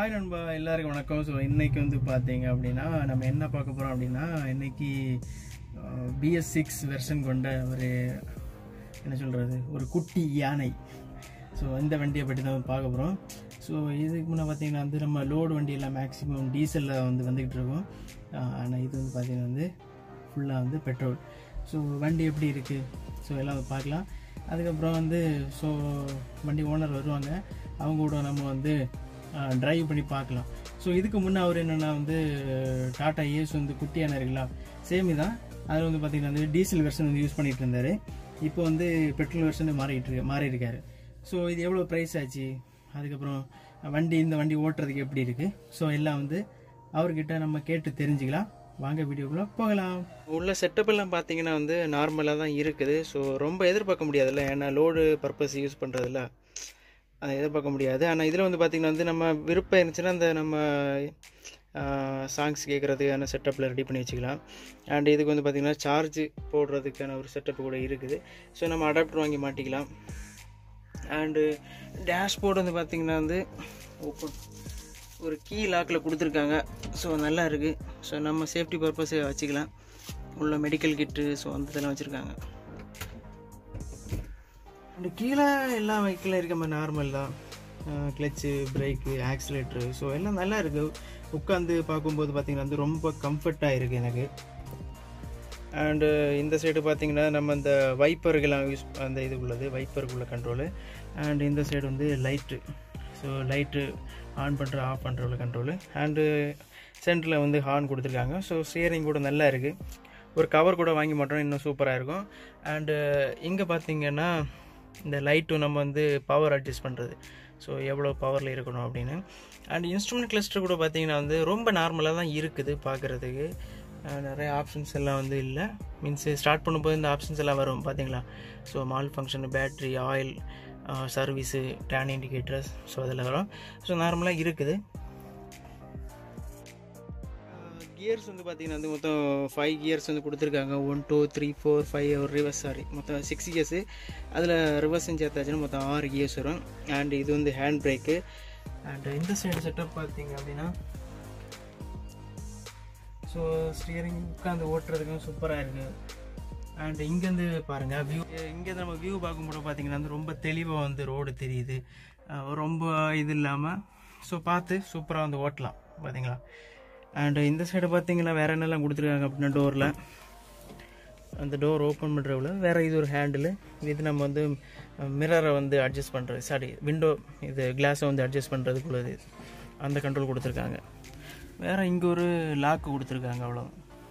Hi நண்பா எல்லாருக்கும் வணக்கம் ஸோ இன்னைக்கு வந்து பார்த்தீங்க அப்படின்னா நம்ம என்ன பார்க்க போகிறோம் அப்படின்னா இன்னைக்கு பிஎஸ் சிக்ஸ் வெர்ஷன் கொண்ட ஒரு என்ன சொல்கிறது ஒரு குட்டி யானை ஸோ இந்த வண்டியை பற்றி தான் பார்க்க போகிறோம் ஸோ இதுக்கு முன்னே பார்த்தீங்கன்னா வந்து நம்ம லோடு வண்டியெல்லாம் மேக்ஸிமம் டீசலில் வந்து வந்துக்கிட்டு இருக்கோம் ஆனால் இது வந்து பார்த்தீங்கன்னா வந்து ஃபுல்லாக வந்து பெட்ரோல் ஸோ வண்டி எப்படி இருக்குது ஸோ எல்லாம் வந்து பார்க்கலாம் அதுக்கப்புறம் வந்து ஸோ வண்டி ஓனர் வருவாங்க அவங்க கூட நம்ம வந்து டிரைவ் பண்ணி பார்க்கலாம் ஸோ இதுக்கு முன்னே அவர் என்னென்னா வந்து டாடா ஏஸ் வந்து குட்டியான இருக்குல்ல சேமி தான் அதில் வந்து பார்த்திங்கன்னா வந்து டீசல் வெர்ஷன் வந்து யூஸ் பண்ணிட்டு இருந்தார் இப்போ வந்து பெட்ரோல் வெர்ஷன் மாறிட்டு இருக்கு மாறி இருக்காரு ஸோ இது எவ்வளோ ப்ரைஸ் ஆச்சு அதுக்கப்புறம் வண்டி இந்த வண்டி ஓட்டுறதுக்கு எப்படி இருக்குது ஸோ எல்லாம் வந்து அவர்கிட்ட நம்ம கேட்டு தெரிஞ்சுக்கலாம் வாங்க வீடியோக்குள்ளே போகலாம் உள்ள செட்டப் எல்லாம் பார்த்தீங்கன்னா வந்து நார்மலாக தான் இருக்குது ஸோ ரொம்ப எதிர்பார்க்க முடியாதுல்ல ஏன்னா லோடு பர்பஸ் யூஸ் பண்ணுறதுல அதை எதிர்பார்க்க முடியாது ஆனால் இதில் வந்து பார்த்திங்கன்னா வந்து நம்ம விருப்பம் இருந்துச்சுன்னா அந்த நம்ம சாங்ஸ் கேட்குறதுக்கான செட்டப்பில் ரெடி பண்ணி வச்சுக்கலாம் அண்ட் இதுக்கு வந்து பார்த்திங்கன்னா சார்ஜ் போடுறதுக்கான ஒரு செட்டப் கூட இருக்குது ஸோ நம்ம அடாப்டர் வாங்கி மாட்டிக்கலாம் அண்டு டேஷ்போர்டு வந்து பார்த்திங்கன்னா வந்து ஓப்பன் ஒரு கீ லாக்கில் கொடுத்துருக்காங்க ஸோ நல்லா இருக்குது ஸோ நம்ம சேஃப்டி பர்பஸை வச்சுக்கலாம் உள்ள மெடிக்கல் கிட்டு ஸோ அந்த இதெல்லாம் வச்சுருக்காங்க அண்ட் கீழே எல்லா வெஹிக்கிளும் இருக்க மாதிரி நார்மல் தான் கிளச்சு பிரேக்கு ஆக்சிலேட்ரு ஸோ எல்லாம் நல்லா இருக்குது உட்காந்து பார்க்கும்போது பார்த்திங்கன்னா வந்து ரொம்ப கம்ஃபர்ட்டாக இருக்குது எனக்கு அண்டு இந்த சைடு பார்த்தீங்கன்னா நம்ம இந்த வைப்பருக்கெல்லாம் யூஸ் அந்த இது உள்ளது வைப்பருக்குள்ள கண்ட்ரோலு அண்ட் இந்த சைடு வந்து லைட்டு ஸோ லைட்டு ஆன் பண்ணுற ஆஃப் பண்ணுற உள்ள கண்ட்ரோலு அண்டு சென்டரில் வந்து ஹார்ன் கொடுத்துருக்காங்க ஸோ ஸ்டியரிங் கூட நல்லா இருக்குது ஒரு கவர் கூட வாங்கி மாட்டோம் இன்னும் சூப்பராக இருக்கும் அண்டு இங்கே பார்த்தீங்கன்னா இந்த லைட்டும் நம்ம வந்து பவர் அட்ஜஸ்ட் பண்ணுறது ஸோ எவ்வளோ பவரில் இருக்கணும் அப்படின்னு அண்ட் இன்ஸ்ட்ருமெண்ட் கிளஸ்டர் கூட பார்த்தீங்கன்னா வந்து ரொம்ப நார்மலாக தான் இருக்குது பார்க்குறதுக்கு நிறைய ஆப்ஷன்ஸ் எல்லாம் வந்து இல்லை மீன்ஸ் ஸ்டார்ட் பண்ணும்போது இந்த ஆப்ஷன்ஸ் எல்லாம் வரும் பார்த்தீங்களா so malfunction battery oil service டேன் இண்டிகேட்டர்ஸ் ஸோ அதில் வரும் ஸோ நார்மலாக இருக்குது கியர்ஸ் வந்து பார்த்தீங்கன்னா வந்து மொத்தம் ஃபைவ் கியர்ஸ் வந்து கொடுத்துருக்காங்க one two three four five ஒரு ரிவர்ஸ் சாரி மொத்தம் சிக்ஸ் கியர்ஸு அதில் ரிவர்ஸும் சேர்த்தாச்சுன்னா மொத்தம் ஆறு கியர்ஸ் வரும் அண்ட் இது வந்து ஹேண்ட் பிரேக்கு அண்ட் இந்த சைடு செட்டப் பார்த்தீங்க அப்படின்னா ஸோ ஸ்டியரிங் உட்காந்து ஓட்டுறதுக்கும் சூப்பராக இருக்குது அண்ட் இங்கேருந்து பாருங்கள் வியூ இங்கேருந்து நம்ம வியூ பார்க்கும்போது பார்த்தீங்கன்னா வந்து ரொம்ப தெளிவாக வந்து ரோடு தெரியுது ரொம்ப இது இல்லாமல் ஸோ பார்த்து சூப்பராக வந்து ஓட்டலாம் பார்த்தீங்களா அண்ட் இந்த சைடு பார்த்தீங்கன்னா வேறு என்னெல்லாம் கொடுத்துருக்காங்க அப்படின்னா டோரில் அந்த டோர் ஓப்பன் பண்ணுறவுல வேறு இது ஒரு ஹேண்டில் இது நம்ம வந்து மிரரை வந்து அட்ஜஸ்ட் பண்ணுறது சாரி விண்டோ இது கிளாஸை வந்து அட்ஜஸ்ட் பண்ணுறதுக்குள்ளது அந்த கண்ட்ரோல் கொடுத்துருக்காங்க வேறு இங்கே ஒரு லாக்கு கொடுத்துருக்காங்க அவ்வளோ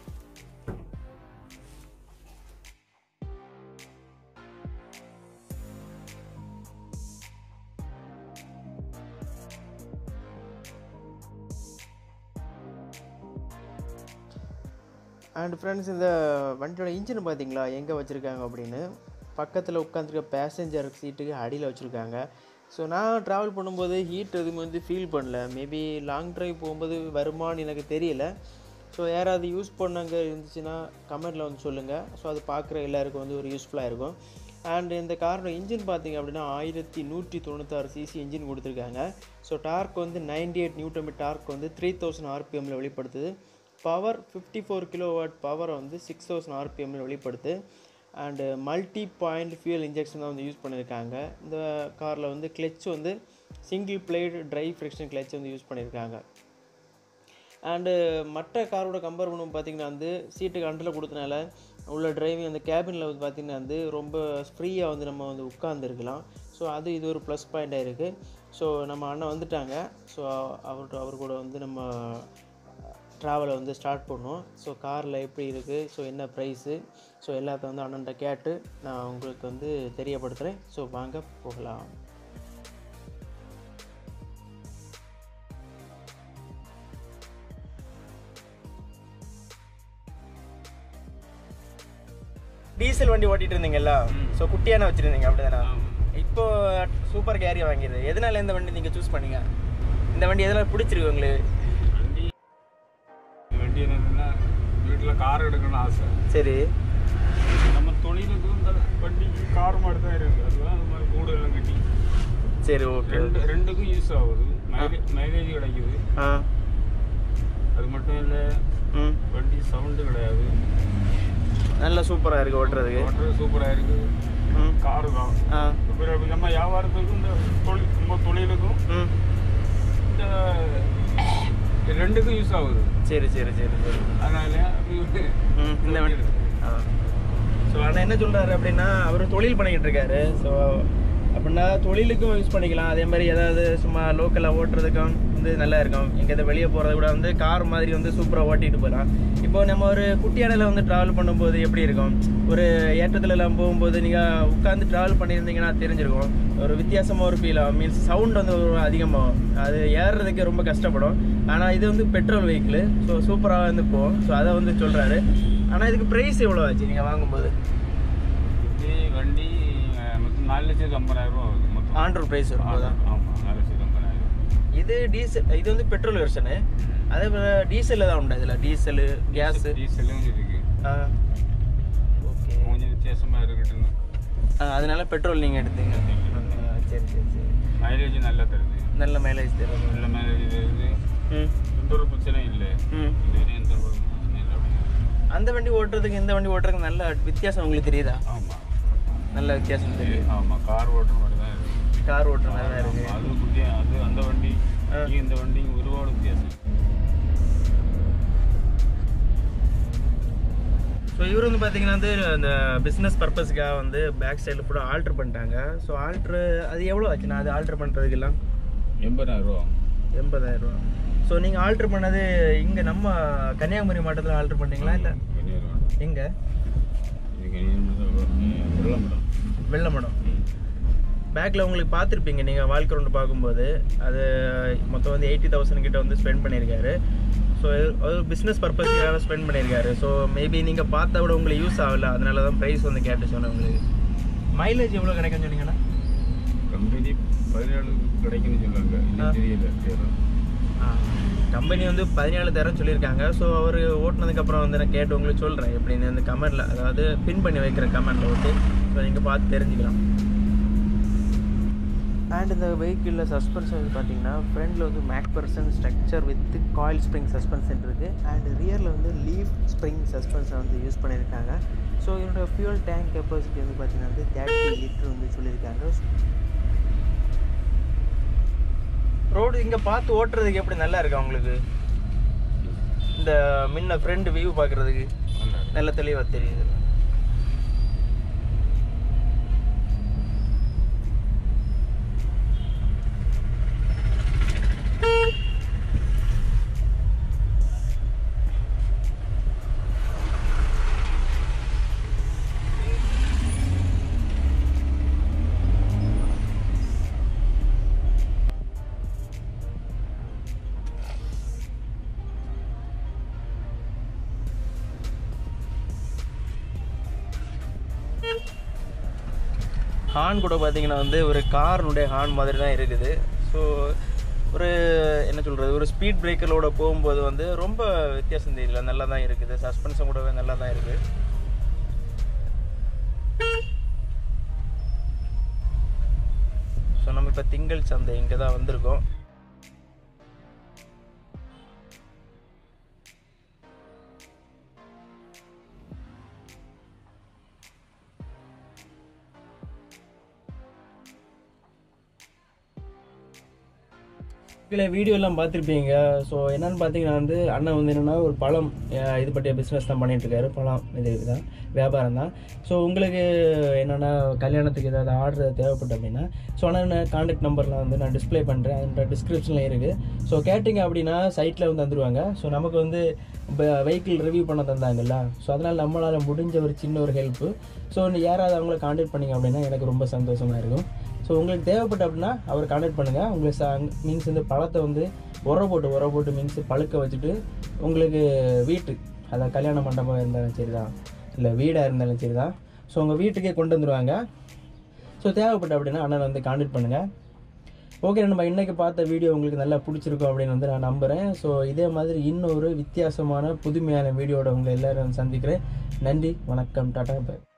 அண்ட் ஃப்ரெண்ட்ஸ் இந்த வண்டியோட இன்ஜின் பார்த்தீங்களா எங்கே வச்சுருக்காங்க அப்படின்னு பக்கத்தில் உட்காந்துருக்க பேசஞ்சர் சீட்டுக்கு அடியில் வச்சுருக்காங்க ஸோ நான் ட்ராவல் பண்ணும்போது ஹீட் எதுவுமே வந்து ஃபீல் பண்ணல மேபி லாங் ட்ரைவ் போகும்போது வருமானு எனக்கு தெரியல ஸோ யாராவது யூஸ் பண்ணாங்க இருந்துச்சுன்னா கமெண்ட்டில் வந்து சொல்லுங்கள் ஸோ அது பார்க்குற எல்லாருக்கும் வந்து ஒரு யூஸ்ஃபுல்லாக இருக்கும் அண்ட் இந்த காரோட இன்ஜின் பார்த்திங்க அப்படின்னா ஆயிரத்தி நூற்றி தொண்ணூத்தாறு சிசி இன்ஜின் கொடுத்துருக்காங்க ஸோ டார்க் வந்து நைன்டி எயிட் நியூட்டமி டார்க் வந்து த்ரீ தௌசண்ட் ஆர்பிஎம்மில் வெளிப்படுத்துது power fifty four kilowatt பவரை வந்து சிக்ஸ் தௌசண்ட் ஆர்பிஎம்மில் வெளிப்படுத்து and multi point fuel injection தான் வந்து யூஸ் பண்ணியிருக்காங்க இந்த காரில் வந்து கிளச் வந்து single plate dry friction clutch வந்து யூஸ் பண்ணியிருக்காங்க அண்டு மற்ற காரோட கம்பேர் பண்ணும் பார்த்திங்கன்னா வந்து சீட்டுக்கு அண்டில் கொடுத்தனால உள்ள டிரைவிங் அந்த கேபினில் வந்து பார்த்திங்கன்னா வந்து ரொம்ப ஃப்ரீயாக வந்து நம்ம வந்து உட்காந்துருக்கலாம் ஸோ அது இது ஒரு ப்ளஸ் பாயிண்ட்டாக இருக்குது ஸோ நம்ம அண்ணன் வந்துட்டாங்க ஸோ அவர்கிட்ட அவர் கூட வந்து நம்ம ட்ராவலை வந்து ஸ்டார்ட் பண்ணுவோம் ஸோ காரில் எப்படி இருக்குது ஸோ என்ன ப்ரைஸு ஸோ எல்லாத்தையும் வந்து அண்ணன்ட்ட கேட்டு நான் உங்களுக்கு வந்து தெரியப்படுத்துகிறேன் ஸோ வாங்க போகலாம் டீசல் வண்டி ஓட்டிட்டு இருந்தீங்கல்ல ஸோ குட்டியான வச்சுருந்தீங்க அப்படிதானே இப்போ சூப்பர் கேரியா வாங்கியது எதனால இந்த வண்டி நீங்கள் சூஸ் பண்ணீங்க இந்த வண்டி எதனால பிடிச்சிருக்கு உங்களுக்கு வண்டி வண்டி என்னன்னா வீட்டில் கார் எடுக்கணும்னு ஆசை சரி நம்ம தொழிலுக்கு இந்த வண்டிக்கு கார் மாதிரி தான் இருக்குது அதுதான் அந்த மாதிரி கூடு எல்லாம் கட்டி சரி ஓகே ரெண்டு ரெண்டுக்கும் யூஸ் ஆகுது மைலேஜ் கிடைக்குது ஆ அது மட்டும் இல்லை ம் வண்டி சவுண்டு கிடையாது நல்ல சூப்பராக இருக்குது ஓட்டுறதுக்கு ஓட்டுறது சூப்பராக இருக்குது ம் காரு தான் ஆ இப்போ நம்ம வியாபாரத்துக்கும் இந்த தொழில் நம்ம தொழிலுக்கும் ம் இந்த ரெண்டுக்கும் யூஸ் ஆகுது சரி சரி சரி சரி அதனால ம் இந்த வண்டி ஆ ஸோ அண்ணா என்ன சொல்கிறாரு அப்படின்னா அவர் தொழில் பண்ணிக்கிட்டு இருக்காரு ஸோ அப்படின்னா தொழிலுக்கும் யூஸ் பண்ணிக்கலாம் அதே மாதிரி ஏதாவது சும்மா லோக்கலில் ஓட்டுறதுக்கும் வந்து நல்லா இருக்கும் எங்கேயாவது வெளியே போகிறத கூட வந்து கார் மாதிரி வந்து சூப்பராக ஓட்டிட்டு போகலாம் இப்போ நம்ம ஒரு குட்டியாடையில் வந்து ட்ராவல் பண்ணும்போது எப்படி இருக்கும் ஒரு ஏற்றத்துல எல்லாம் போகும்போது நீங்கள் உட்காந்து ட்ராவல் பண்ணியிருந்தீங்கன்னா தெரிஞ்சிருக்கும் ஒரு வித்தியாசமாக ஒரு ஃபீல் ஆகும் மீன்ஸ் சவுண்ட் வந்து ஒரு அதிகமாகும் அது ஏறுறதுக்கு ரொம்ப கஷ்டப்படும் ஆனால் இது வந்து பெட்ரோல் வெஹிக்கிள் ஸோ சூப்பராக வந்து போகும் ஸோ அதை வந்து சொல்கிறாரு ஆனால் இதுக்கு ப்ரைஸ் எவ்வளோ ஆச்சு நீங்கள் வாங்கும்போது இது வண்டி அஹ், மொத்தம் நாலு லட்சத்து ஐம்பதாயிரம் ரூபா ஆகுது மொத்தம் ஆண்ட்ரூ ப்ரைஸ் வரும்போதா ஆமாம் நாலு லட்சத்து ஐம்பதாயிரம் இது டீசல் இது வந்து பெட்ரோல் வெர்ஷனு அதே போல் டீசலில் தான் உண்டா இதில் டீசலு கேஸு டீசலும் இருக்கு ஓகே கொஞ்சம் வித்தியாசமாக இருக்கட்டும் அதனால பெட்ரோல் நீங்கள் எடுத்தீங்க ஆ, சரி சரி சரி மைலேஜ் நல்லா தருது நல்ல மைலேஜ் தருது நல்ல மைலேஜ் தருது ம் எந்த ஒரு பிரச்சனையும் இல்லை ம் இதுவரையும் எந்த ஒரு பிரச்சனையும் இல்லை அப்படிங்க அந்த வண்டி ஓட்டுறதுக்கு இந்த வண்டி ஓட்டுறதுக்கு நல்ல வித்தியாசம் உங்களுக்கு தெரியுதா ஆமாம் நல்ல வித்தியாசம் தெரியுது ஆமாம் கார் ஓட்டுற மாதிரி தான் இருக்கு கார் ஓட்டுற மாதிரி தான் இருக்கு ஆமா, அது குட்டியா அது அந்த வண்டி இந்த வண்டியும் ஒருபாடு வித்தியாசம் ஸோ இவர் வந்து பார்த்தீங்கன்னா வந்து அந்த பிஸ்னஸ் பர்பஸ்க்காக வந்து பேக் சைடில் கூட ஆல்ட்ரு பண்ணிட்டாங்க ஸோ ஆல்ட்ரு அது எவ்வளோ ஆச்சுண்ணா அது ஆல்ட்ரு பண்ணுறதுக்கெல்லாம் எண்பதாயிரம் ரூபா எண்பதாயிரம் ரூபா ஸோ நீங்கள் ஆல்ட்ரு பண்ணது இங்கே நம்ம கன்னியாகுமரி மாவட்டத்தில் ஆல்ட்ரு பண்ணீங்களா இல்லை கன்னியாகுமரி எங்கே இது கன்னியாகுமரி வெள்ளம்பரம் வெள்ளமடம் பேக்கில் உங்களுக்கு பார்த்துருப்பீங்க நீங்கள் வாழ்க்கை ரவுண்டு பார்க்கும்போது அது மொத்தம் வந்து எயிட்டி தௌசண்ட் கிட்ட வந்து ஸ்பெண்ட் பண்ணியிருக்காரு ஸோ அது பிஸ்னஸ் பர்பஸ்க்காக ஸ்பெண்ட் பண்ணியிருக்காரு ஸோ மேபி நீங்கள் பார்த்தா கூட உங்களுக்கு யூஸ் ஆகல அதனால தான் ப்ரைஸ் வந்து கேட்டு சொன்னேன் உங்களுக்கு மைலேஜ் எவ்வளோ கிடைக்கும்னு சொன்னீங்கன்னா கம்பெனி பதினேழு கிடைக்கும்னு சொன்னாங்க இன்னும் தெரியல தேர்தல் கம்பெனி வந்து பதினேழு தரம் சொல்லியிருக்காங்க ஸோ அவர் ஓட்டுனதுக்கப்புறம் வந்து நான் கேட்டு உங்களுக்கு சொல்கிறேன் எப்படின்னு அந்த கமெண்டில் அதாவது பின் பண்ணி வைக்கிற கமெண்டில் ஓகே ஸோ நீங்கள் பார்த்து தெரிஞ்சுக்கலாம் அண்ட் இந்த வெஹிக்கிளில் சஸ்பென்ஷன் வந்து பார்த்தீங்கன்னா ஃப்ரண்டில் வந்து MacPherson structure with coil spring suspension இருக்குது அண்ட் ரியரில் வந்து லீஃப் ஸ்ப்ரிங் சஸ்பென்ஷன் வந்து யூஸ் பண்ணியிருக்காங்க ஸோ இதனோட ஃபியூல் டேங்க் கெப்பாசிட்டி வந்து பார்த்தீங்கன்னா வந்து தேர்ட்டி லிட்டர் வந்து சொல்லியிருக்காங்க ரோடு இங்கே பார்த்து ஓட்டுறதுக்கு எப்படி நல்லா இருக்கா உங்களுக்கு இந்த முன்ன ஃப்ரண்ட் வியூ பார்க்குறதுக்கு நல்லா இருக்கு. நல்ல தெளிவாக தெரியுது ஹார்ன் கூட பார்த்தீங்கன்னா வந்து ஒரு காரினுடைய ஹார்ன் மாதிரி தான் இருக்குது ஸோ ஒரு என்ன சொல்கிறது ஒரு ஸ்பீட் பிரேக்கரோட போகும்போது வந்து ரொம்ப வித்தியாசம் தெரியல நல்லா தான் இருக்குது சஸ்பென்ஷன் கூடவே நல்லா தான் இருக்குது ஸோ நம்ம இப்போ திங்கள் சந்தை இங்கே தான் வந்திருக்கோம் கீழே வீடியோலாம் பார்த்துருப்பீங்க ஸோ என்னன்னு பார்த்தீங்கன்னா வந்து அண்ணன் வந்து என்னென்னா ஒரு பழம் அஹ், இது பற்றிய பிஸ்னஸ் தான் பண்ணிட்டு இருக்காரு பழம் இது தான் வியாபாரம் தான் ஸோ உங்களுக்கு என்னென்னா கல்யாணத்துக்கு ஏதாவது ஆர்டர் தேவைப்பட்டு அப்படின்னா ஸோ ஆனால் கான்டாக்ட் நம்பர்லாம் வந்து நான் டிஸ்ப்ளே பண்ணுறேன் அதோட டிஸ்கிரிப்ஷனில் இருக்குது ஸோ கேட்டிங்க அப்படின்னா சைட்டில் வந்து வந்துருவாங்க ஸோ நமக்கு வந்து வெஹிக்கிள் ரிவ்யூ பண்ண தந்தாங்கல்ல ஸோ அதனால் நம்மளால் முடிஞ்ச ஒரு சின்ன ஒரு ஹெல்ப்பு ஸோ யாராவது அவங்கள கான்டாக்ட் பண்ணிங்க அப்படின்னா எனக்கு ரொம்ப சந்தோஷமாக இருக்கும் ஸோ உங்களுக்கு தேவைப்பட்ட அப்படின்னா அவர் கான்டாக்ட் பண்ணுங்கள் உங்களுக்கு ச மீன்ஸ் இந்த பழத்தை வந்து உர போட்டு உர போட்டு மீன்ஸ் பழுக்க வச்சுட்டு உங்களுக்கு வீட்டு அதான் கல்யாண மண்டபம் இருந்தாலும் சரி தான் இல்லை வீடாக இருந்தாலும் சரி தான் ஸோ உங்கள் வீட்டுக்கே கொண்டு வந்துடுவாங்க ஸோ தேவைப்பட்ட அப்படின்னா அண்ணன் வந்து கான்டாக்ட் பண்ணுங்கள் ஓகே நம்ம இன்றைக்கி பார்த்த வீடியோ உங்களுக்கு நல்லா பிடிச்சிருக்கும் அப்படின்னு வந்து நான் நம்புகிறேன் ஸோ இதே மாதிரி இன்னொரு வித்தியாசமான புதுமையான வீடியோட உங்களை எல்லாரும் சந்திக்கிறேன் நன்றி வணக்கம் டாடா பை